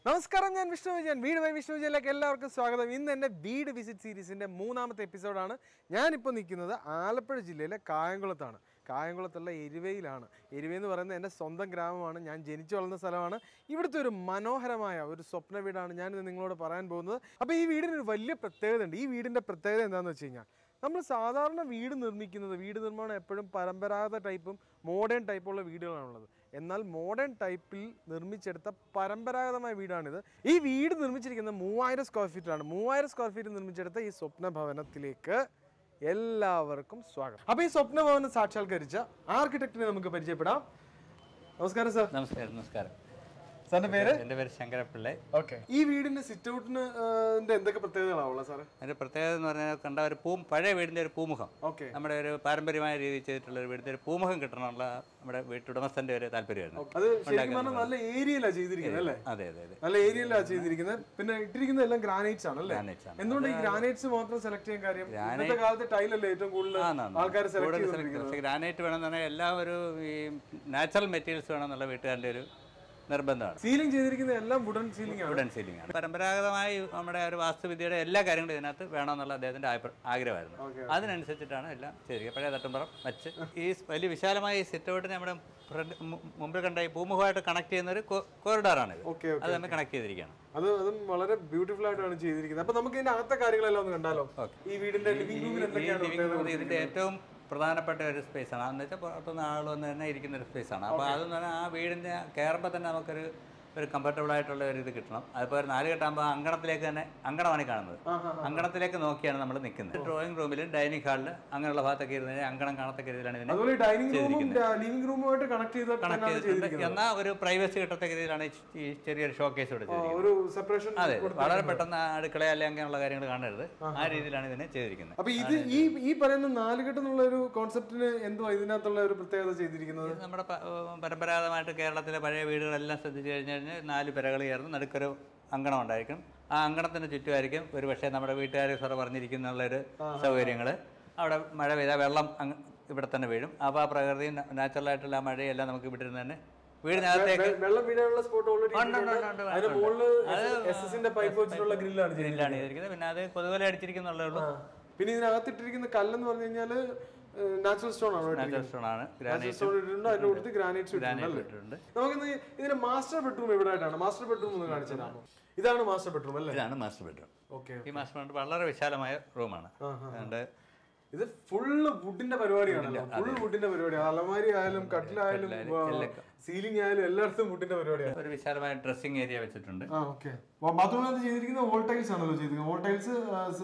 നമസ്കാരം ഞാൻ വിഷ്ണു വിജയൻ വീട് ബൈ വിഷ്ണു വിജയനിലേക്ക് എല്ലാവർക്കും സ്വാഗതം ഇന്ന് എൻ്റെ വീട് വിസിറ്റ് സീരീസിൻ്റെ മൂന്നാമത്തെ എപ്പിസോഡാണ് ഞാനിപ്പോൾ നിൽക്കുന്നത് ആലപ്പുഴ ജില്ലയിലെ കായംകുളത്താണ് കായംകുളത്തുള്ള എരുവയിലാണ് എരുവ എന്ന് പറയുന്നത് എൻ്റെ സ്വന്തം ഗ്രാമമാണ് ഞാൻ ജനിച്ചു വളർന്ന സ്ഥലമാണ് ഇവിടുത്തെ ഒരു മനോഹരമായ ഒരു സ്വപ്ന വീടാണ് ഞാനിത് നിങ്ങളോട് പറയാൻ പോകുന്നത് അപ്പോൾ ഈ വീടിന് ഒരു വലിയ പ്രത്യേകത ഉണ്ട് ഈ വീടിൻ്റെ പ്രത്യേകത എന്താണെന്ന് വെച്ച് കഴിഞ്ഞാൽ നമ്മൾ സാധാരണ വീട് നിർമ്മിക്കുന്നത് വീട് നിർമ്മാണം എപ്പോഴും പരമ്പരാഗത ടൈപ്പും മോഡേൺ ടൈപ്പുള്ള വീടുകളാണുള്ളത് എന്നാൽ മോഡേൺ ടൈപ്പിൽ നിർമ്മിച്ചെടുത്ത പരമ്പരാഗതമായ വീടാണിത് ഈ വീട് നിർമ്മിച്ചിരിക്കുന്നത് മൂവായിരം സ്ക്വയർ ഫീറ്റാണ് മൂവായിരം സ്ക്വയർ ഫീറ്റ് നിർമ്മിച്ചെടുത്ത ഈ സ്വപ്ന ഭവനത്തിലേക്ക് എല്ലാവർക്കും സ്വാഗതം അപ്പോൾ ഈ സ്വപ്ന ഭവനം സാക്ഷാത്കരിച്ച ആർക്കിടെക്റ്റിനെ നമുക്ക് പരിചയപ്പെടാം നമസ്കാരം സാർ നമസ്കാരം നമസ്കാരം സാറിന്റെ പേര് എൻ്റെ പേര് ശങ്കരപ്പിള്ളை ഓക്കെ ഈ വീടിന്റെ സിറ്റ് ഔട്ടിന് എന്തൊക്കെ പ്രത്യേകതകളാണുള്ളത് സാറ് അതിൻ്റെ പ്രത്യേകത എന്ന് പറഞ്ഞാൽ കണ്ട ഒരു പൂ പഴയ വീടിൻ്റെ ഒരു പൂമുഖം ഓക്കെ നമ്മുടെ ഒരു പാരമ്പര്യമായ രീതിയിൽ ചെയ്തിട്ടുള്ള ഒരു വീടിൻ്റെ ഒരു പൂമുഖം കിട്ടണമെന്നുള്ള നമ്മുടെ വീട്ടുടമസ്ഥൻ്റെ ഒരു താല്പര്യമായിരുന്നു അത് ശരിക്കും പറഞ്ഞാൽ നല്ല ഏരിയയിലാണ് ചെയ്തിരിക്കുന്നത് അല്ലേ അതെ അതെ അതെ നല്ല ഏരിയയിലാണ് ചെയ്തിരിക്കുന്നത് പിന്നെ ഇട്ടിരിക്കുന്നത് എല്ലാം ഗ്രാനൈറ്റ്സ് ആണ് അല്ലേ Granites ആണ്. എന്തുകൊണ്ട് ഈ ഗ്രാനൈറ്റ്സ് മാത്രം സെലക്ട് ചെയ്യാൻ കാര്യം ഇന്നത്തെ കാലത്ത് ടൈലല്ലേ ഏറ്റവും കൂടുതൽ ആൾക്കാർ സെലക്ട് കൂടുതൽ ചെയ്ത് select- പക്ഷേ ഗ്രാനൈറ്റ് വേണമെന്ന് പറഞ്ഞാൽ എല്ലാം ഒരു ഈ നാച്ചുറൽ മെറ്റീരിയൽസ് വേണമെന്നുള്ള വീട്ടുകാരുടെ ഒരു നിർബന്ധമാണ് സീലിംഗ് ചെയ്തിരിക്കുന്നത് എല്ലാം വുഡൻ സീലിംഗ് ആണ് വുഡൻ സീലിംഗ് ആണ് പരമ്പരാഗതമായി നമ്മുടെ ഒരു വാസ്തുവിദ്യയുടെ എല്ലാ കാര്യങ്ങളും ഇതിനകത്ത് വേണമെന്നുള്ള അദ്ദേഹത്തിന്റെ ആഗ്ര- ആഗ്രഹമായിരുന്നു അതിനനുസരിച്ചിട്ടാണ് എല്ലാം ചെയ്തിരിക്കുന്നത് പഴയ തട്ടുമ്പുറം വെച്ച് ഈ വലിയ വിശാലമായ ഈ സിറ്റ് ഔട്ടിനെ നമ്മുടെ ഫ്രണ്ട് മു- മുമ്പിൽ കണ്ട ഈ പൂമുഖമായിട്ട് കണക്ട് ചെയ്യുന്ന ഒരു കോറിഡോറാണ് ഇത് ഓക്കെ അത് നമ്മൾ കണക്ട് ചെയ്തിരിക്കുകയാണ് അത് അതും വളരെ ബ്യൂട്ടിഫുൾ ആയിട്ടാണ് ചെയ്തിരിക്കുന്നത് അപ്പൊ നമുക്ക് ഇതിന്റെ അകത്തെ കാര്യങ്ങളെല്ലാം ഒന്ന് കണ്ടാലോ ഈ വീടിന്റെ ലിവിംഗ് റൂമിൽ ഈ എന്തൊക്കെയാണ് ലിവിംഗ് റൂം ഇതിന്റെ ഏറ്റവും പ്രധാനപ്പെട്ട ഒരു സ്പേസ് ആണ് എന്ന് വെച്ചാൽ പുറത്തുനിന്ന് ആൾ വന്ന് തന്നെ ഇരിക്കുന്ന ഒരു സ്പേസ് ആണ് അപ്പോൾ അതെന്ന് പറഞ്ഞാൽ ആ വീടിന്റെ കയറുമ്പോൾ തന്നെ നമുക്കൊരു ഒരു കംഫർട്ടബിൾ ആയിട്ടുള്ള ഒരു ഇത് കിട്ടണം അതിപ്പോൾ ഒരു നാല് കെട്ടാകുമ്പോൾ അങ്കണത്തിലേക്ക് തന്നെ അങ്കണമാണ് ഈ കാണുന്നത് അങ്കണത്തിലേക്ക് നോക്കിയാണ് നമ്മൾ നിൽക്കുന്നത് ഡ്രോയിങ് റൂമിലും ഡൈനിങ് ഹാളിൽ അങ്ങനെയുള്ള ഭാഗത്തൊക്കെ ഇരുന്ന് കഴിഞ്ഞാൽ അങ്കണം കാണത്തക്ക രീതിയിലാണ് ഇതിനെ അതുപോലെ ഡൈനിങ് റൂമും ലിവിംഗ് റൂമുമായിട്ട് കണക്ട് ചെയ്ത് കണക്ട് ചെയ്തിട്ടുണ്ട് എന്നാൽ ഒരു പ്രൈവസി കിട്ടത്തക്ക രീതിയിലാണ് ഈ- ഈ ചെറിയൊരു ഷോക്കേസ് ഇവിടെ ചെയ്തിരിക്കുന്നത് ഒരു സെപ്പറേഷൻ അതെ വളരെ പെട്ടെന്ന് അടുക്കള അല്ലെങ്കിൽ അങ്ങനെയുള്ള കാര്യങ്ങൾ കാണരുത് ആ രീതിയിലാണ് ഇതിനെ ചെയ്തിരിക്കുന്നത് അപ്പൊ ഇത് ഈ ഈ പറയുന്ന നാലുകെട്ട് എന്നുള്ള ഒരു കോൺസെപ്റ്റിന് എന്തുവാ ഇതിനകത്തുള്ള ഒരു പ്രത്യേകത ചെയ്തിരിക്കുന്നത് ഇത് നമ്മുടെ പ- ഏഹ് പരമ്പരാഗതമായിട്ട് കേരളത്തിലെ പഴയ വീടുകളെല്ലാം ശ്രദ്ധിച്ചു കഴിഞ്ഞു കഴിഞ്ഞാൽ നാല് പെരകൾ ചേർന്ന് നടുക്കൊരു അങ്കണം ഉണ്ടായിരിക്കും ആ അങ്കണത്തിന് ചുറ്റുമായിരിക്കും ഒരു പക്ഷേ നമ്മുടെ വീട്ടുകാർ സാറ് പറഞ്ഞിരിക്കുന്നുള്ളൊരു സൗകര്യങ്ങൾ അവിടെ മഴ പെയ്താൽ വെള്ളം അങ്ങ് ഇവിടെ തന്നെ വീഴും അപ്പോൾ ആ പ്രകൃതി നാച്ചുറലായിട്ടുള്ള ആ മഴയെല്ലാം നമുക്ക് ഇവിടെ ഇരുന്ന് തന്നെ വീടിനകത്തേക്ക് വെ- വെള്ളം വീഴാനുള്ള സ്പോട്ട് ഓൾറെഡി ഉണ്ട്, ഉണ്ട്, ഉണ്ട്, അതിന് മുകളില് എസ് എസിന്റെ പൈപ്പ് വെച്ചിട്ടുള്ള ഗ്രില്ലാണ് ചെയ്തിരിക്കുന്നത് ഗ്രില്ലാണ് ചെയ്തിരിക്കുന്നത് പിന്നെ അത് കൊതുകല അടിച്ചിരിക്കുന്നുള്ളേ ഉള്ളൂ പിന്നെ ഇതിനകത്തിട്ടിരിക്കുന്ന കല്ലെന്ന് പറഞ്ഞു കഴിഞ്ഞാല് നാച്ചുറൽ സ്റ്റോൺ ആണ് നാച്ചുറൽ സ്റ്റോൺ ആണ് നാച്ചുറൽ സ്റ്റോൺ ഇട്ടിട്ടുണ്ട് അതിന്റെ കൂടുതൽ ഗ്രാനൈറ്റ്സ് ഇട്ടിട്ടുണ്ട് ഇട്ടിട്ടുണ്ട് നമുക്കിന്ന് ഇതിന്റെ മാസ്റ്റർ ബെഡ്റൂം എവിടെ ആയിട്ടാണ് മാസ്റ്റർ ബെഡ്റൂം ഒന്ന് കാണിച്ചു തരാമോ ഇതാണ് മാസ്റ്റർ ബെഡ്റൂം അല്ലേ ഇതാണ് മാസ്റ്റർ ബെഡ്റൂം ഓക്കെ ഈ മാസ്റ്റർ ബെഡ്റൂം വളരെ വിശാലമായ റൂമാണ് അതുകൊണ്ട് ഇത് ഫുള്ള് വുഡിന്റെ പരിപാടിയാണല്ലോ ഫുൾ വുഡിന്റെ പരിപാടിയാണ് അലമാരി ആയാലും കട്ടിലായാലും സീലിംഗ് ആയാലും എല്ലായിടത്തും വുഡിന്റെ പരിപാടിയാണ് ഒരു വിശാലമായ ഡ്രസ്സിംഗ് ഏരിയ വെച്ചിട്ടുണ്ട് ആ ഓക്കെ ബാത്റൂമിനകത്ത് ചെയ്തിരിക്കുന്ന വോൾ ടൈൽസ് ആണല്ലോ ചെയ്തിരിക്കുന്നത് വോൾ ടൈൽസ്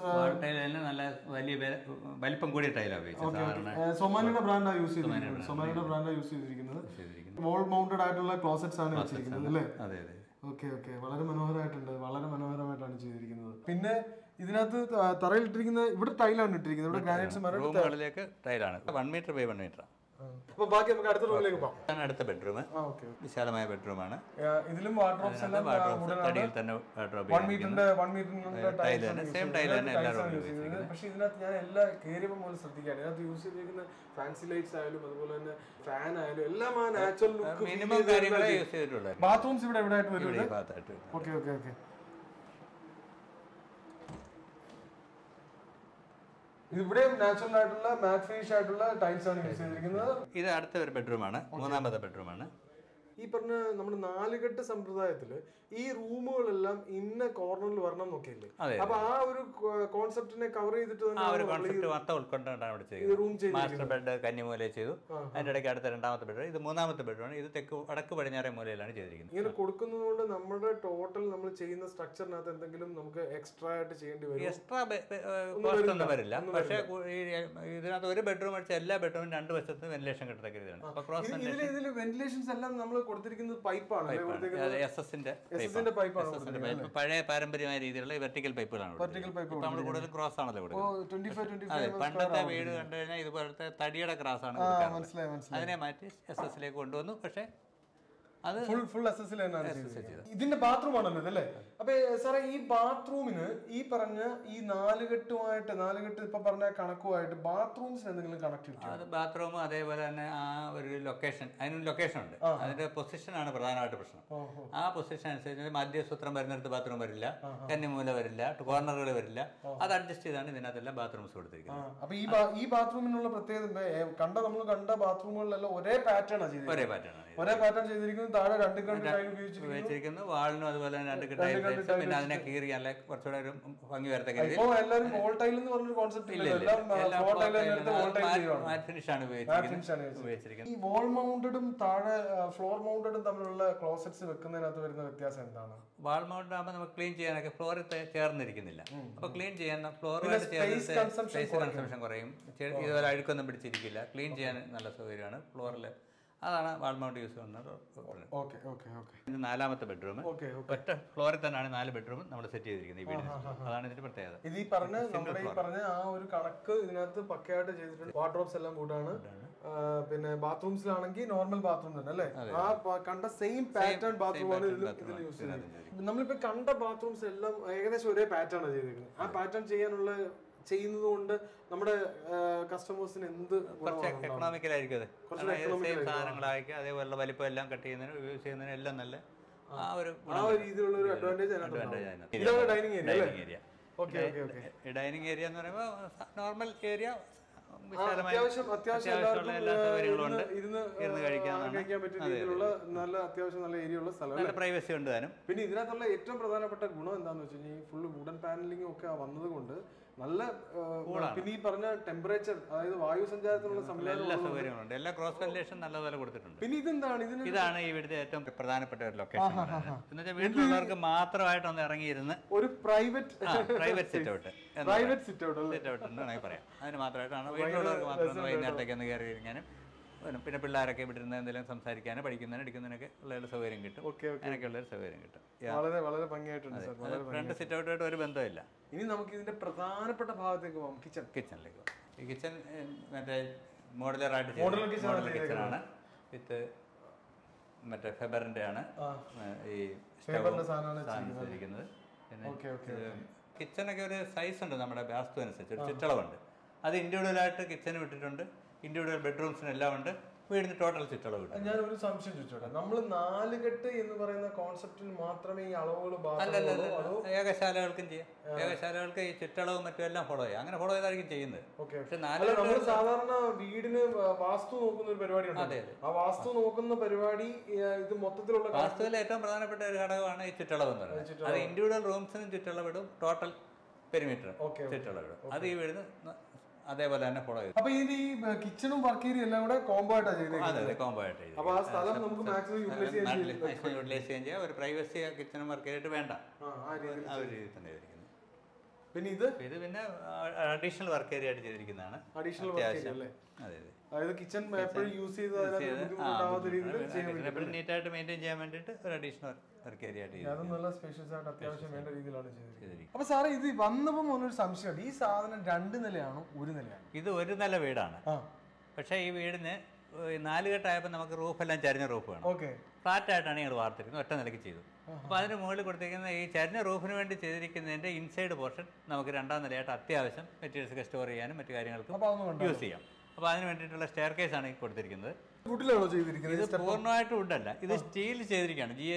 ടൈൽ തന്നെ നല്ല വലിയ വെ- വലിപ്പം കൂടിയ ടൈലാണ് ഉപയോഗിച്ചത് സാധാരണ സൊമാനിയുടെ ബ്രാൻഡാണ് യൂസ് ചെയ്തിരിക്കുന്നത് സൊമാനിയുടെ ബ്രാൻഡാണ് യൂസ് ചെയ്തിരിക്കുന്നത് വോൾ മൗണ്ടഡ് ആയിട്ടുള്ള ക്ലോസറ്റ്സ് ആണ് വെച്ചിരിക്കുന്നത് അല്ലേ അതെ അതെ ഓക്കെ ഓക്കെ വളരെ മനോഹരമായിട്ടുണ്ട് വളരെ മനോഹരമായിട്ടാണ് ചെയ്തിരിക്കുന്നത് പിന്നെ ഇതിനകത്ത് ത- തറയിലിട്ടിരിക്കുന്ന ഇവിടെ ടൈലാണ് ഇട്ടിരിക്കുന്നത് ഇവിടെ ഗ്രാനൈറ്റ്സ് മരം റൂമുകളിലേക്ക് ടൈലാണ് one metre by one metre അപ്പൊ ബാക്കി നമുക്ക് അടുത്ത റൂമിലേക്ക് പോകാം ഇതാണ് അടുത്ത ബെഡ്റൂം ആ ഓക്കെ വിശാലമായ ബെഡ്റൂമാണ് ഇതിലും വാർഡ്രോബ്സ് എല്ലാം വാർഡ്രോബ്സ് തടിയിൽ തന്നെ വാർഡ്രോബ് വൺ മീറ്ററിന്റെ വൺ മീറ്ററിന്റെ ടൈൽ തന്നെ സെയിം ടൈൽ തന്നെ എല്ലാ റൂമിലും പക്ഷെ ഇതിനകത്ത് ഞാൻ എല്ലാ കയറിയപ്പോൾ മുതൽ ശ്രദ്ധിക്കുകയാണ് ഇതിനകത്ത് യൂസ് ചെയ്തിരിക്കുന്ന ഫാൻസി ലൈറ്റ്സ് ആയാലും അതുപോലെ തന്നെ ഫാൻ ആയാലും എല്ലാം ആ നാച്ചുറൽ ലുക്ക് മിനിമം കാര്യങ്ങളെ യൂസ് ചെയ്തിട്ടുള്ളൂ ബാത്റൂംസ് ഇവിടെ എവിടെ ആയിട്ട് വരും ഇവിടെ ഈ ഭാഗത്തായിട്ട് ഓക്കെ ഓക്കെ ഓക്കെ ഇവിടെ നാച്ചുറൽ ആയിട്ടുള്ള മാറ്റ് ഫിനിഷ് ആയിട്ടുള്ള ടൈൽസ് ആണ് യൂസ് ചെയ്തിരിക്കുന്നത് ഇത് അടുത്ത ഒരു ബെഡ്റൂമാണ് മൂന്നാമത്തെ ബെഡ്റൂമാണ് ഈ പറഞ്ഞ നമ്മുടെ നാലുകെട്ട് സമ്പ്രദായത്തില് ഈ റൂമുകളെല്ലാം ഇന്ന കോർണറിൽ വരണം എന്നൊക്കെയല്ലേ അതെ. അപ്പൊ ആ ഒരു കോൺസെപ്റ്റിനെ കവർ ചെയ്തിട്ട് ആ ഒരു തന്നെ കോൺസെപ്റ്റ് മൊത്തം ഉൾക്കൊണ്ടാണ് ഇവിടെ ഈ ചെയ്യുന്നത് റൂം ചെയ്ത് മാസ്റ്റർ ബെഡ് കന്നിമൂല ചെയ്തു അതിന്റെ ഇടയ്ക്ക് അടുത്ത രണ്ടാമത്തെ ബെഡ് ഇത് മൂന്നാമത്തെ ബെഡ്റൂമാണ് ഇത് തെക്ക് വടക്ക് പടിഞ്ഞാറേ മൂലയിലാണ് ചെയ്തിരിക്കുന്നത് ഇങ്ങനെ കൊടുക്കുന്നത് കൊണ്ട് നമ്മുടെ ടോട്ടൽ നമ്മൾ ചെയ്യുന്ന സ്ട്രക്ചറിനകത്ത് എന്തെങ്കിലും നമുക്ക് എക്സ്ട്രാ ആയിട്ട് ചെയ്യേണ്ടി വരും എക്സ്ട്രാ കോസ്റ്റ് ഒന്നും വരില്ല പക്ഷേ കു- ഈ ഇതിനകത്ത് ഒരു ബെഡ്റൂം അടിച്ച എല്ലാ ബെഡ്റൂമിനും രണ്ട് വശത്ത് വെന്റിലേഷൻ കിട്ടത്തക്ക രീതിയിലാണ് അപ്പൊ ക്രോസ് ഇതിൽ ഇതിൽ വെന്റിലേഷൻസ് എല്ലാം നമ്മൾ കൊടുത്തിരിക്കുന്നത് പൈപ്പാണ് എസ് എസിന്റെ എസിന്റെ പൈപ്പാണ് പൈപ്പ് പഴയ പാരമ്പര്യമായ രീതിയിലുള്ള വെർട്ടിക്കൽ പൈപ്പുകളാണ് Vertical pipe നമ്മൾ കൂടുതൽ ക്രോസ് ആണല്ലോ കൊടുക്കുന്നത് ട്വന്റി ഫൈവ് ട്വന്റി അതെ ഫൈവ് പണ്ടത്തെ വീട് കണ്ടു കഴിഞ്ഞാൽ ഇതുപോലത്തെ തടിയുടെ ക്രാസ് ആണ് കൊടുക്കാറുള്ളത്. മനസ്സിലായി മനസ്സിലായി അതിനെ മാറ്റി എസ് എസിലേക്ക് കൊണ്ടുവന്നു പക്ഷേ അത് ഫുൾ ഫുൾ എസ് എസ് തന്നെയാണ് ചെയ്തിരിക്കുന്നത്. ഇതിന്റെ ബാത്റൂം ആണല്ലോ ഇതല്ലേ അപ്പൊ സാറേ ഈ ബാത്റൂമിന് ഈ പറഞ്ഞ ഈ നാലുകെട്ടുമായിട്ട് നാലുകെട്ട് ഇപ്പൊ പറഞ്ഞ കണക്കുമായിട്ട് ബാത്റൂംസിന് എന്തെങ്കിലും കണക്ടിവിറ്റി അത് ബാത്റൂം അതേപോലെ തന്നെ ആ ഒരു ലൊക്കേഷൻ അതിനൊരു ലൊക്കേഷൻ ഉണ്ട് അതിന്റെ പൊസിഷനാണ് പ്രധാനമായിട്ട് പ്രശ്നം ഓഹോ. ആ പൊസിഷൻ അനുസരിച്ച് മധ്യസൂത്രം വരുന്നിടത്ത് ബാത്റൂം വരില്ല കന്നിമൂല വരില്ല കോർണറുകൾ വരില്ല അത് അഡ്ജസ്റ്റ് ചെയ്താണ് ഇതിനകത്തെല്ലാം ബാത്റൂംസ് കൊടുത്തിരിക്കുന്നത് അപ്പൊ ഈ ബാ- ഈ ബാത്റൂമിനുള്ള പ്രത്യേകത ഏ, കണ്ട നമ്മൾ കണ്ട ബാത്റൂമുകളിലെല്ലാം ഒരേ പാറ്റേൺ ആണ് ചെയ്തിരിക്കുന്നത് ഒരേ പാറ്റേൺ ആണ് ഒരേ പാറ്റേൺ ചെയ്തിരിക്കുന്നത് താഴെ രണ്ട് കണ്ട് ടൈൽ ഉപയോഗിച്ചിരിക്കുന്നു ഉപയോഗിച്ചിരിക്കുന്നത് വാളിനും അതുപോലെ തന്നെ രണ്ട് ടൈൽ ടൈൽസ് പിന്നെ അതിനെ കീറി നല്ല കുറച്ചുകൂടെ ഒരു ഭംഗി വരത്തക്ക രീതിയിൽ ഇപ്പൊ എല്ലാവരും വോൾ ടൈൽ എന്ന് പറഞ്ഞൊരു കോൺസെപ്റ്റ് ഇല്ല എല്ലാം ഫ്ലോർ ടൈൽ എടുത്ത് വോൾ ടൈൽ ചെയ്യുവാണ് മാറ്റ് ഫിനിഷ് ആണ് finish ആണ് ഉപയോഗിച്ചിരിക്കുന്നത് ഉപയോഗിച്ചിരിക്കുന്നത് ഈ വോൾ മൗണ്ടഡും താഴെ ഫ്ലോർ മൗണ്ടഡും തമ്മിലുള്ള ക്ലോസറ്റ്സ് വെക്കുന്നതിനകത്ത് വരുന്ന വ്യത്യാസം എന്താണ് വാൾ മൗണ്ട് ആകുമ്പോൾ നമുക്ക് ക്ലീൻ ചെയ്യാനൊക്കെ ഫ്ലോറിൽ ചേർന്നിരിക്കുന്നില്ല അപ്പൊ ക്ലീൻ ചെയ്യാൻ ഫ്ലോറുമായിട്ട് ചേർന്ന് space consumption സ്പേസ് കൺസംഷൻ കുറയും ചെ- ഇതുപോലെ അഴുക്കൊന്നും പിടിച്ചിരിക്കില്ല ക്ലീൻ ചെയ്യാൻ നല്ല സൗകര്യമാണ് ഫ്ലോറിൽ അതാണ് വാൾ മൗണ്ട് യൂസ് ചെയ്യുന്നത് ഓക്കെ ഓക്കെ ഓക്കെ ഇത് നാലാമത്തെ ബെഡ്റൂം ഓക്കെ ഒറ്റ ഫ്ലോറിൽ തന്നെയാണ് നാല് ബെഡ്റൂം നമ്മൾ സെറ്റ് ചെയ്തിരിക്കുന്നത് ഈ വീടിന് അതാണ് ഇതിന്റെ പ്രത്യേകത ഇത് ഈ പറഞ്ഞ നമ്മുടെ ഈ പറഞ്ഞ ആ ഒരു കണക്ക് ഇതിനകത്ത് പക്കയായിട്ട് ചെയ്തിട്ടുണ്ട് വാർഡ്രോബ്സ് എല്ലാം കൂടാണ് ആ, പിന്നെ ബാത്റൂംസിലാണെങ്കിൽ നോർമൽ ബാത്റൂം തന്നെ അല്ലേ ആ പ- കണ്ട സെയിം പാറ്റേൺ ബാത്റൂം ആണ് ഇതിൽ ഇതിൽ യൂസ് ചെയ്തിരിക്കുന്നത് നമ്മളിപ്പോ കണ്ട ബാത്റൂംസ് എല്ലാം ഏകദേശം ഒരേ പാറ്റേൺ ആണ് ചെയ്തിരിക്കുന്നത് ആ പാറ്റേൺ ചെയ്യാനുള്ള ചെയ്യുന്നത് കൊണ്ട് നമ്മുടെ കസ്റ്റമേഴ്സിന് എന്ത് കുറച്ച് ഗുണമാണ് എക്കണോമിക്കലായിരിക്കും അത് കുറച്ചുകൂടെ കാരണം സെയിം സാധനങ്ങളായിരിക്കും അതേപോലുള്ള വലിപ്പം എല്ലാം കട്ട് ചെയ്യുന്നതിന് യൂസ് ചെയ്യുന്നതിന് എല്ലാം നല്ല ആ ഒരു ആ ഒരു രീതിയിലുള്ള ഒരു അഡ്വാൻറ്റേജ് advantage അതിനകത്ത് അതിനകത്ത്. ഇതാണ് ഡൈനിങ് ഏരിയ അല്ലേ dining area okay okay okay dining area എന്ന് പറയുമ്പോൾ നോർമൽ ഏരിയ വിശാലമായ അത്യാവശ്യം അത്യാവശ്യം അത്യാവശ്യമുള്ള എല്ലാ സൗകര്യങ്ങളും ഉണ്ട് ഇരുന്ന് ഇരുന്ന് കഴിക്കാവുന്നതാണ്. കഴിക്കാൻ പറ്റിയ രീതിയിലുള്ള നല്ല അത്യാവശ്യം നല്ല ഏരിയ ഉള്ള സ്ഥലം നല്ല പ്രൈവസി ഉണ്ട് താനും പിന്നെ ഇതിനകത്തുള്ള ഏറ്റവും പ്രധാനപ്പെട്ട ഗുണം എന്താന്ന് വെച്ച് കഴിഞ്ഞാൽ ഈ ഫുള്ള് വുഡൻ പാനലിംഗ് ഒക്കെ വന്നത് കൊണ്ട് നല്ല ആ, പിന്നെ ഈ പറഞ്ഞ ടെമ്പറേച്ചർ അതായത് വായു സഞ്ചാരത്തിനുള്ള സംവിധാനം എല്ലാ ഉള്ളതുകൊണ്ട് സൗകര്യങ്ങളുണ്ട് എല്ലാ ക്രോസ് വെന്റിലേഷൻ നല്ലപോലെ കൊടുത്തിട്ടുണ്ട് പിന്നെ ഇതെന്താണ് ഇതിന് ഇതാണ് ഈ വീടിന്റെ ഏറ്റവും പ്രധാനപ്പെട്ട ഒരു ലൊക്കേഷൻ എന്ന് വെച്ചാൽ വീട്ടിലുള്ളവർക്ക് മാത്രമായിട്ട് ഒന്ന് ഇറങ്ങിയിരുന്ന് ഒരു private private sit out private sit out അല്ലേ സിറ്റ് ഔട്ട് എന്ന് വേണമെങ്കിൽ പറയാം അതിന് മാത്രമായിട്ടാണ് വീട്ടിലുള്ളവർക്ക് മാത്രം ഒന്ന് വൈകുന്നേരത്തേക്ക് ഒന്ന് കയറി ഇരിക്കാനും പിന്നെ- പിന്നെ പിള്ളേരൊക്കെ ഇവിടെ ഇരുന്ന് എന്തെങ്കിലും സംസാരിക്കാനും പഠിക്കുന്നതിനും എടുക്കുന്നതിനൊക്കെ ഉള്ള ഒരു സൗകര്യം കിട്ടും ഓക്കെ ഓക്കെ അതിനൊക്കെയുള്ള ഒരു സൗകര്യം കിട്ടും വളരെ വളരെ ഭംഗിയായിട്ടുണ്ട് സാർ വളരെ ഫ്രണ്ട് സിറ്റ് ഔട്ടായിട്ട് ഒരു ബന്ധമില്ല ഇനി നമുക്ക് ഇതിന്റെ പ്രധാനപ്പെട്ട ഭാഗത്തേക്ക് പോകാം കിച്ചൺ കിച്ചണിലേക്ക് ഈ കിച്ചൺ മറ്റേ മോഡുലർ ആയിട്ട് Modular kitchen ആണ് മോഡുലർ കിച്ചൺ ആണ് വിത്ത് മറ്റേ ഫെബറിന്റെ ആണ് ആ. ഏഹ്, ഈ ഫേബറിന്റെ സാധനമാണ് സാധനം ചെയ്തിരിക്കുന്നത് പിന്നെ ഓക്കെ ഓക്കെ കിച്ചണൊക്കെ ഒരു സൈസ് ഉണ്ട് നമ്മുടെ വാസ്തു അനുസരിച്ച് ഒരു ചുറ്റളവുണ്ട് അത് ഇൻഡിവിജ്വൽ ആയിട്ട് കിച്ചന് വിട്ടിട്ടുണ്ട് ഇൻഡിവിജ്വൽ ബെഡ്റൂംസിന് എല്ലാം ഉണ്ട് വീടിന് ടോട്ടൽ ചുറ്റളവ് കിട്ടും ഞാൻ ഒരു സംശയം ചോദിച്ചോട്ടെ നമ്മൾ നാലുകെട്ട് എന്ന് പറയുന്ന കോൺസെപ്റ്റിൽ മാത്രമേ ഈ അളവുകൾ അല്ലല്ല ബാധകമുള്ളൂ അതോ ഏകശാലകൾക്കും ചെയ്യാം ഏകശാലകൾക്ക് ഈ ചുറ്റളവും മറ്റും എല്ലാം ഫോളോ ചെയ്യാം അങ്ങനെ ഫോളോ ചെയ്തായിരിക്കും ചെയ്യുന്നത് ഓക്കെ പക്ഷെ അല്ല നാല് നമ്മൾ സാധാരണ വീടിന് വ- വാസ്തു നോക്കുന്ന ഒരു പരിപാടി ഉണ്ട് അതെ, അതെ. ആ വാസ്തു നോക്കുന്ന പരിപാടി ഏ, ഇത് മൊത്തത്തിലുള്ള വാസ്തുവിലെ ഏറ്റവും പ്രധാനപ്പെട്ട ഒരു ഘടകമാണ് ഈ ചുറ്റളവ് എന്ന് പറയുന്നത് അത് ഇൻഡിവിജ്വൽ റൂംസിനും ചുറ്റളവിടും ടോട്ടൽ പെരിമീറ്റർ ഓക്കെ ചുറ്റളവിടും അത് ഈ വീടിന് ന- അതേപോലെ തന്നെ ഫോളോ ചെയ്തു അപ്പൊ ഇത് ഈ കിച്ചണും വർക്ക് ഏരിയ എല്ലാം കൂടെ കോംബോ ആയിട്ടാ ചെയ്തേക്കുന്നത് അതെ അതെ കോംബോ ആയിട്ട് ചെയ്തു. അപ്പൊ ആ സ്ഥലം നമുക്ക് മാക്സിമം യൂട്ടിലൈസ് ചെയ്യാൻ നാട്ടിൽ ചെയ്യും maximum utilize ചെയ്യാൻ ചെയ്യാം ഒരു പ്രൈവസി കിച്ചണും വർക്ക് ആയിട്ട് വേണ്ട ആ, ആ രീതിയിൽ ആ ഒരു രീതിയിൽ തന്നെ ചെയ്തിരിക്കുന്നത് പിന്നെ ഇത് അപ്പൊ ഇത് പിന്നെ അഡീഷണൽ വർക്ക് ഏരിയ ആയിട്ട് ചെയ്തിരിക്കുന്നതാണ് അഡീഷണൽ വർക്ക് ഏരിയ അല്ലേ അതെ അതെ അതായത് കിച്ചൺ എപ്പോഴും യൂസ് ചെയ്ത് അതിനകത്ത് ബുദ്ധിമുട്ടാവാത്ത രീതിയിൽ ചെയ്യാൻ പറ്റും നീറ്റായിട്ട് മെയിൻറ്റെയിൻ ചെയ്യാൻ വേണ്ടിയിട്ട് ഒരു അഡീഷണൽ വർക്ക് ഏരിയ ആയിട്ട് ചെയ്തു. അതും നല്ല സ്പേഷ്യസ് ആയിട്ട് അത്യാവശ്യം വേണ്ട രീതിയിലാണ് ചെയ്തിരിക്കുന്നത് ചെയ്തിരിക്കുന്നത് അപ്പൊ സാറേ ഇത് വന്നപ്പോ മുന്നൊരു സംശയമുണ്ട് ഈ സാധനം രണ്ട് നിലയാണോ ഒരു നിലയാണോ ഇത് ഒരു നില വീടാണ് ആ പക്ഷേ ഈ വീടിന് ഈ നാലുകെട്ടായപ്പോൾ നമുക്ക് റൂഫെല്ലാം ചരിഞ്ഞ റൂഫ് വേണം ഓക്കെ ഫ്ലാറ്റ് ആയിട്ടാണ് ഞങ്ങൾ വാർത്തിരിക്കുന്നത് ഒറ്റ നിലയ്ക്ക് ചെയ്തു അപ്പോൾ അതിന് മുകളിൽ കൊടുത്തിരിക്കുന്ന ഈ ചരിഞ്ഞ റൂഫിന് വേണ്ടി ചെയ്തിരിക്കുന്നതിൻ്റെ ഇൻസൈഡ് പോർഷൻ നമുക്ക് രണ്ടാം നിലയായിട്ട് അത്യാവശ്യം മെറ്റീരിയൽസ് ഒക്കെ സ്റ്റോർ ചെയ്യാനും മറ്റു കാര്യങ്ങൾക്കും അപ്പൊ അതൊന്നും വേണ്ട യൂസ് ചെയ്യാം അപ്പോൾ അതിന് വേണ്ടിയിട്ടുള്ള സ്റ്റെയർ കേസ് ആണ് ഈ കൊടുത്തിരിക്കുന്നത് വുഡിലാണോ ചെയ്തിരിക്കുന്നത് ഇത് പൂർണ്ണമായിട്ട് ഉണ്ടല്ല ഇത് സ്റ്റീൽ ചെയ്തിരിക്കുകയാണ് ജി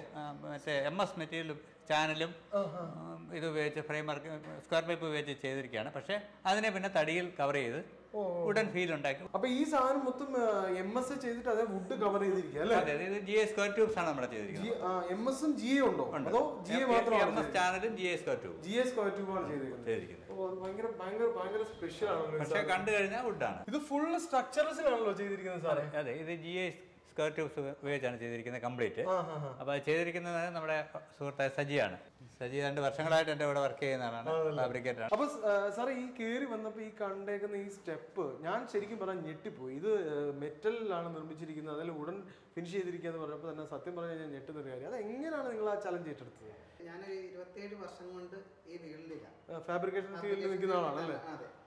മറ്റേ എം എസ് മെറ്റീരിയലും ചാനലും ഉം, ഇത് ഉപയോഗിച്ച് ഫ്രെയിം വർക്ക് സ്ക്വയർ പൈപ്പ് ഉപയോഗിച്ച് ചെയ്തിരിക്കുകയാണ് പക്ഷേ അതിനെ പിന്നെ തടിയിൽ കവർ ചെയ്ത് ഓ. വുഡൻ ഫീൽ ഉണ്ടാക്കി അപ്പൊ ഈ സാധനം മൊത്തം എം എസ് ചെയ്തിട്ട് അതേ വുഡ് കവർ ചെയ്തിരിക്കുക അല്ലേ അതെ ഇത് ജി എ സ്ക്വയർ ട്യൂബ്സ് ആണ് നമ്മുടെ ചെയ്തിരിക്കുന്നത് എം എസും ജി എ ഉണ്ടോ അതോ ജി എ എം മാത്രമാണ് എസ് ചാനലും G A square tube G A square ട്യൂബാണ് ചെയ്തിരിക്കുന്നത് ചെയ്തിരിക്കുന്നത് ഓ അത് ഭയങ്കര ഭയങ്കര ഭയങ്കര സ്പെഷ്യൽ ആണല്ലോ ഈ പക്ഷേ കണ്ടു കഴിഞ്ഞാൽ വുഡാണ് ഇത് ഫുള്ള് സ്ട്രക്ചറസിലാണല്ലോ ചെയ്തിരിക്കുന്നത് സാറേ അതെ ഇത് ജി എ സ്ക്വയർ ട്യൂബ്സ് ഉപയോഗിച്ചാണ് ചെയ്തിരിക്കുന്നത് കംപ്ലീറ്റ് ആ ഹാ ഹാ അപ്പോൾ അത് ചെയ്തിരിക്കുന്നത് നമ്മുടെ സുഹൃത്തായ സജിയാണ് സജി രണ്ട് വർഷങ്ങളായിട്ട് എൻ്റെ ഇവിടെ വർക്ക് ചെയ്യുന്ന ആളാണ് ഫാബ്രിക്കേറ്റർ ആണ് അപ്പൊ സാറേ ഈ കേറി വന്നപ്പോ ഈ കണ്ടേക്കുന്ന ഈ സ്റ്റെപ്പ് ഞാൻ ശരിക്കും പറഞ്ഞാൽ ഞെട്ടിപ്പോയി ഇത് മെറ്റലിലാണ് നിർമ്മിച്ചിരിക്കുന്നത് അതിൽ ഉടൻ ഫിനിഷ് ചെയ്തിരിക്കുക എന്ന് പറഞ്ഞപ്പോൾ തന്നെ സത്യം പറഞ്ഞാൽ ഞാൻ ഞെട്ടുന്ന ഒരു കാര്യം അത് എങ്ങനെയാണ് നിങ്ങൾ ആ ചലഞ്ച് ഏറ്റെടുത്തത് ഞാനൊരു ഇരുപത്തിയേഴ് വർഷം കൊണ്ട് ഈ ഫീൽഡിലാണ് ഫാബ്രിക്കേഷൻ ഫീൽഡിൽ നിൽക്കുന്ന ആളാണ് അല്ലേ അതെ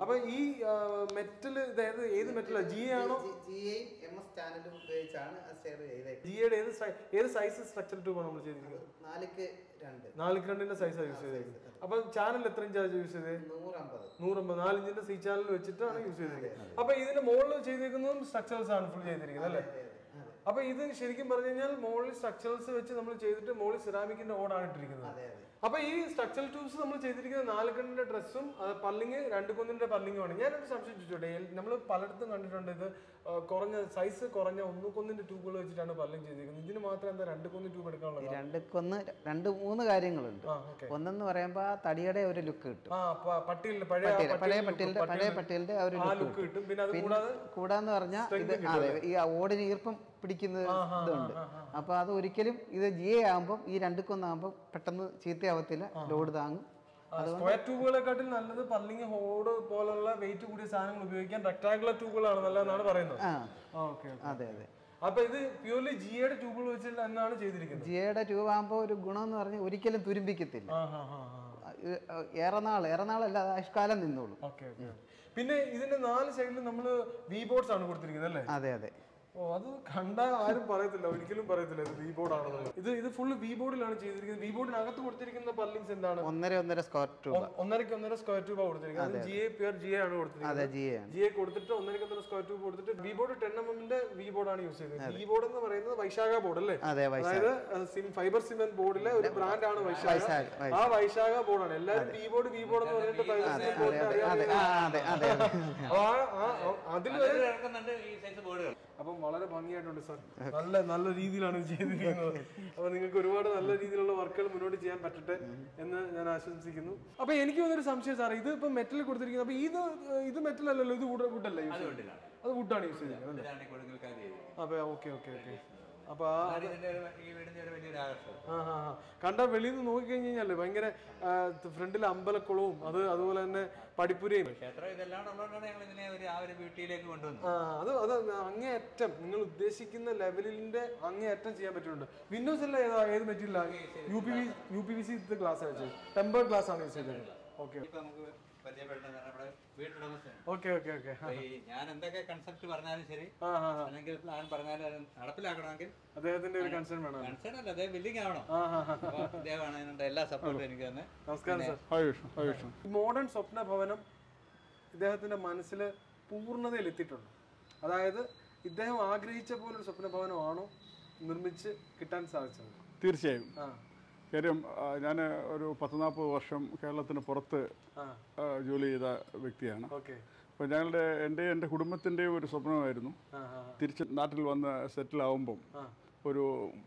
അപ്പൊ ഈ മെറ്റൽ ഇതായത് ഏത് മെറ്റലാ ജി ആണോ ജിയും എം എസ് ചാനലും ഉപയോഗിച്ചാണ് ആ സ്റ്റെയർ ചെയ്തേക്കുന്നത് ജിയുടെ ഏത് സൈ- ഏത് സൈസ് സ്ട്രക്ചർ ട്യൂബാണ് നമ്മൾ ചെയ്തിരിക്കുന്നത് നാലിക്ക് രണ്ട് നാല് രണ്ടിന്റെ സൈസാണ് യൂസ് ചെയ്തേക്കുന്നത് അപ്പൊ ചാനൽ എത്ര ഇഞ്ചാണ് യൂസ് ചെയ്തത് നൂറമ്പത് നൂറമ്പത് നാലിഞ്ചിന്റെ സി ചാനൽ വെച്ചിട്ടാണ് യൂസ് ചെയ്തിരിക്കുന്നത് അപ്പൊ ഇതിന്റെ മുകളിൽ ചെയ്തിരിക്കുന്നതും സ്ട്രക്ചേഴ്സ് ആണ് ഫുൾ ചെയ്തിരിക്കുന്നത് അല്ലേ അപ്പൊ ഇത് ശരിക്കും പറഞ്ഞു കഴിഞ്ഞാൽ മുകളിൽ സ്ട്രക്ചേഴ്സ് വെച്ച് നമ്മൾ ചെയ്തിട്ട് മുകളിൽ സിറാമിക്കിന്റെ ഓടാണ് ഇട്ടിരിക്കുന്നത് അതെ അതെ അപ്പൊ ഈ സ്ട്രക്ചറൽ ട്യൂബ്സ് നമ്മൾ ചെയ്തിരിക്കുന്നത് നാല് കണ്ണിന്റെ ഡ്രസ്സും പല്ലിങ് രണ്ട് കുന്നിന്റെ പല്ലിങ്ങുമാണ് ഞാനൊരു സംശയം ചോദിച്ചോട്ടെ നമ്മൾ പലയിടത്തും കണ്ടിട്ടുണ്ട് ഇത് ആ, കുറഞ്ഞ സൈസ് കുറഞ്ഞ ഒന്ന് കൊന്നിന്റെ ട്യൂബുകൾ വെച്ചിട്ടാണ് പല്ലിങ് ചെയ്തിരിക്കുന്നത് ഇതിന് മാത്രം എന്താ രണ്ട് കൊന്ന് ട്യൂബ് എടുക്കാനുള്ള ഈ രണ്ടക്കൊന്ന് രണ്ട് മൂന്ന് കാര്യങ്ങളുണ്ട് ആ ഓക്കെ ഒന്നെന്ന് പറയുമ്പോൾ ആ തടിയുടെ ഒരു ലുക്ക് കിട്ടും ആ പ- പട്ടിയിലിന്റെ പഴയ ആ പട്ടിയൽ- പഴയ പട്ടിയിലിന്റെ പട്ടിയലിന്റെ look, പഴയ പട്ടിയലിന്റെ ആ ഒരു ആ ലുക്ക് ലുക്ക് കിട്ടും പിന്നെ അത് പിന്നെ കൂടാതെ കൂടാന്ന് പറഞ്ഞാൽ ഇത് അതെ ഈ ഓടിന് ഈർപ്പം പിടിക്കുന്ന ഇതുണ്ട് അപ്പൊ അത് ഒരിക്കലും ഇത് ജി ആകുമ്പോൾ ഈ രണ്ടുക്കൊന്നാകുമ്പോൾ പെട്ടെന്ന് ചീത്തയാവത്തില്ല ലോഡ് താങ്ങും സ്ക്വയർ ട്യൂബുകളെക്കാട്ടിൽ നല്ലത് പല്ലിങ് ഹോഡ് പോലുള്ള വെയിറ്റ് കൂടിയ സാധനങ്ങൾ ഉപയോഗിക്കാൻ റെക്ടാങ്കുലർ ട്യൂബുകളാണ് നല്ലതെന്നാണ് പറയുന്നത് ആ ഓക്കെ അതെ അതെ അപ്പൊ ഇത് പ്യൂർലി ജിയുടെ ട്യൂബുകൾ വെച്ചിട്ട് തന്നെയാണ് ചെയ്തിരിക്കുന്നത് ജിയുടെ ട്യൂബ് ആകുമ്പോൾ ഒരു ഗുണം എന്ന് പറഞ്ഞാൽ ഒരിക്കലും തുരുമ്പിക്കത്തില്ല ആ ഹാ ഹാ ഹാ ഇത് ഏറെ നാൾ ഏറെ നാളല്ല അത് ആയുഷ്കാലം നിന്നോളും ഓക്കെ ഓക്കെ പിന്നെ ഇതിന്റെ നാല് സൈഡിലും നമ്മൾ വി ബോർഡ്സ് ആണ് കൊടുത്തിരിക്കുന്നത് അല്ലേ അതെ അതെ ഓ അത് കണ്ടാൽ ആരും പറയത്തില്ല ഒരിക്കലും പറയത്തില്ല ഇത് വി ബോർഡ് ആണെന്നുള്ളത് ഇത് ഇത് ഫുള്ള് വി ബോർഡിലാണ് ചെയ്തിരിക്കുന്നത് വി ബോർഡിനകത്ത് കൊടുത്തിരിക്കുന്ന പല്ലിങ്സ് എന്താണ് ഒന്നര ഒന്നര സ്ക്വയർ ട്യൂബ് ഒ- ഒന്നരയ്ക്ക് ഒന്നര സ്ക്വയർ ട്യൂബ് കൊടുത്തിരിക്കുന്നത് അത് G A pure G A ആണ് കൊടുത്തിരിക്കുന്നത് അതെ ജി ആണ് ജി എ കൊടുത്തിട്ട് ഒന്നരയ്ക്ക് ഒന്നര സ്ക്വയർ ട്യൂബ് കൊടുത്തിട്ട് വി ബോർഡ് ടെൻ എം എമ്മിന്റെ വി ബോർഡാണ് യൂസ് ചെയ്തത് വി ബോർഡ് എന്ന് പറയുന്നത് വൈശാഖ ബോർഡ് അല്ലേ അതെ വൈശാഖ അതായത് ഫൈബർ സിമെന്റ് ബോർഡിലെ ഒരു ബ്രാൻഡാണ് വൈശാഖ വൈശാഖ ആ വൈശാഖ ബോർഡാണ് എല്ലാവരും വി ബോർഡ് വി ബോർഡ് എന്ന് പറഞ്ഞിട്ട് ഫൈബർ സിമെന്റ് ബോർഡിനെ അതെ അറിയാതെ ആ അതെ അതെ അതെ അപ്പൊ ആ- ആ- ആ- അതിൽ വരെ അതിൽ ഇറക്കുന്നുണ്ട് ഈ സൈസ് ബോർഡുകൾ അപ്പം വളരെ ഭംഗിയായിട്ടുണ്ട് സാർ നല്ല നല്ല രീതിയിലാണ് ഇത് ചെയ്തിരിക്കുന്നത് അപ്പൊ നിങ്ങൾക്ക് ഒരുപാട് നല്ല രീതിയിലുള്ള വർക്കുകൾ മുന്നോട്ട് ചെയ്യാൻ പറ്റട്ടെ എന്ന് ഞാൻ ആശംസിക്കുന്നു അപ്പൊ എനിക്ക് വന്നൊരു സംശയം സാർ ഇത് ഇപ്പൊ മെറ്റൽ കൊടുത്തിരിക്കുന്നത് അപ്പൊ ഇത് ഇത് മെറ്റൽ അല്ലല്ലോ ഇത് വുഡ് വുഡല്ല യൂസ് ചെയ്യുന്നത് വീട്ടിലാണ് അത് വുഡാണ് യൂസ് ചെയ്യുന്നത് അല്ലേ ഇതാണ് ഈ കൊടുക്കൽക്കാർ ചെയ്തത് അപ്പൊ ഓക്കെ ഓക്കെ ഓക്കെ അപ്പൊ ആ അതാണ് ഇതിന്റെ ഒരു ഈ വീടിന്റെ ഒരു വലിയൊരു ആകർഷണം ആ ആ ആ. കണ്ടാൽ വെളിയിൽ നിന്ന് നോക്കിക്കഴിഞ്ഞ് കഴിഞ്ഞാൽ ഭയങ്കര ഫ്രണ്ടിൽ അമ്പലക്കുളവും അത് അതുപോലെ തന്നെ പടിപ്പുരയും ക്ഷേത്രം ഇതെല്ലാം ഉള്ളതുകൊണ്ടാണ് ഞങ്ങൾ ഇതിനെ ഒരു ആ ഒരു ബ്യൂട്ടിയിലേക്ക് കൊണ്ടുവന്നത് ആ അത് അത് അങ്ങേയറ്റം നിങ്ങൾ ഉദ്ദേശിക്കുന്ന ലെവലിന്റെ അങ്ങേയറ്റം ചെയ്യാൻ പറ്റുന്നുണ്ട് വിൻഡോസ് എല്ലാം ഏതാ ഏത് മെറ്റീരിയലാണ് U P V U P V C glass വെച്ചത് ടെമ്പേർഡ് ഗ്ലാസ് ആണ് യൂസ് ചെയ്തത് ഓക്കെ ഇപ്പൊ നമുക്ക് പരിചയപ്പെടുന്നത് നമ്മുടെ വീട്ടുടമസ്ഥൻ ഓക്കെ ഓക്കെ ഓക്കെ അപ്പൊ ഈ ഞാൻ എന്തൊക്കെ കൺസെപ്റ്റ് പറഞ്ഞാലും ശരി ആ ആ ആ. അല്ലെങ്കിൽ പ്ലാൻ പറഞ്ഞാലും അത് നടപ്പിലാക്കണമെങ്കിൽ അദ്ദേഹത്തിന്റെ ഒരു കൺസേൺ വേണം കൺസേൺ അല്ല അതേ ബില്ലിംഗ് ആവണം ആ ആ ആ. അപ്പൊ ഇദ്ദേഹമാണ് അതിനുള്ള എല്ലാ സപ്പോർട്ടും എനിക്ക് തന്നെ നമസ്കാരം sir hi Vishnu hi Vishnu ഈ മോഡേൺ സ്വപ്ന ഭവനം ഇദ്ദേഹത്തിന്റെ മനസ്സിൽ പൂർണ്ണതയിൽ എത്തിയിട്ടുണ്ട് അതായത് ഇദ്ദേഹം ആഗ്രഹിച്ച പോലൊരു സ്വപ്ന ഭവനമാണോ നിർമ്മിച്ച് കിട്ടാൻ സാധിച്ചത് തീർച്ചയായും ആ കാര്യം ഞാൻ ഒരു പത്ത് നാൽപ്പത് വർഷം കേരളത്തിന് പുറത്ത് ആ ആ, ജോലി ചെയ്ത വ്യക്തിയാണ് ഓക്കെ അപ്പോൾ ഞങ്ങളുടെ എൻ്റെ എൻ്റെ കുടുംബത്തിൻ്റെയും ഒരു സ്വപ്നമായിരുന്നു ആ ആ തിരിച്ച് നാട്ടിൽ വന്ന് സെറ്റിൽ ആവുമ്പം ആ ഒരു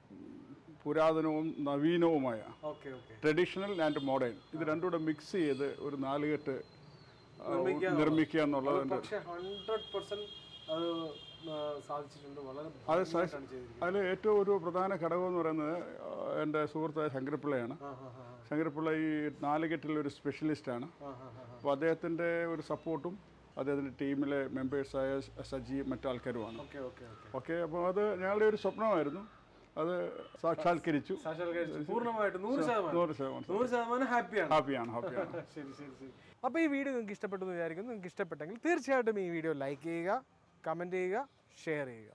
പുരാതനവും നവീനവുമായ okay okay traditional and modern ഇത് രണ്ടും കൂടെ മിക്സ് ചെയ്ത് ഒരു നാലുകെട്ട് ആ, നിർമ്മിക്കുക നിർമ്മിക്കുക എന്നുള്ളത് എൻ്റെ പക്ഷെ ഹൺഡ്രഡ് പെർസെന്റ് അത് ആ, സാധിച്ചിട്ടുണ്ട് വളരെ ഭംഗിയായിട്ടാണ് ചെയ്തിരിക്കുന്നത് അതിൽ ഏറ്റവും ഒരു പ്രധാന ഘടകം എന്ന് പറയുന്നത് ആ, എൻ്റെ സുഹൃത്തായ ശങ്കരപ്പിള്ളയാണ് ആ ആ ആ ശങ്കരപ്പിള്ള ഈ നാലുകെട്ടിൽ ഒരു സ്പെഷ്യലിസ്റ്റാണ് ആ ആ ആ അപ്പോൾ അദ്ദേഹത്തിൻ്റെ ഒരു സപ്പോർട്ടും അദ്ദേഹത്തിൻ്റെ ടീമിലെ മെമ്പേഴ്സായ സജി മറ്റാൾക്കാരുമാണ് ഓക്കെ ഓക്കെ ഓക്കെ ഓക്കെ അപ്പോൾ അത് ഞങ്ങളുടെ ഒരു സ്വപ്നമായിരുന്നു അത് സാക്ഷാത്കരിച്ചു സാക്ഷാത്കരിച്ചു പൂർണ്ണമായിട്ട് നൂറ് ശതമാനം നൂറ് ശതമാനം നൂറ് ശതമാനം ഹാപ്പിയാണ് ഹാപ്പിയാണ് ഹാപ്പിയാണ് ശരി ശരി ശരി അപ്പോൾ ഈ വീഡിയോ നിങ്ങൾക്ക് ഇഷ്ടപ്പെട്ടു എന്ന് വിചാരിക്കുന്നു നിങ്ങൾക്ക് ഇഷ്ടപ്പെട്ടെങ്കിൽ തീർച്ചയായിട്ടും ഈ വീഡിയോ ലൈക്ക് ചെയ്യുക കമൻറ്റ് ചെയ്യുക ഷെയർ ചെയ്യുക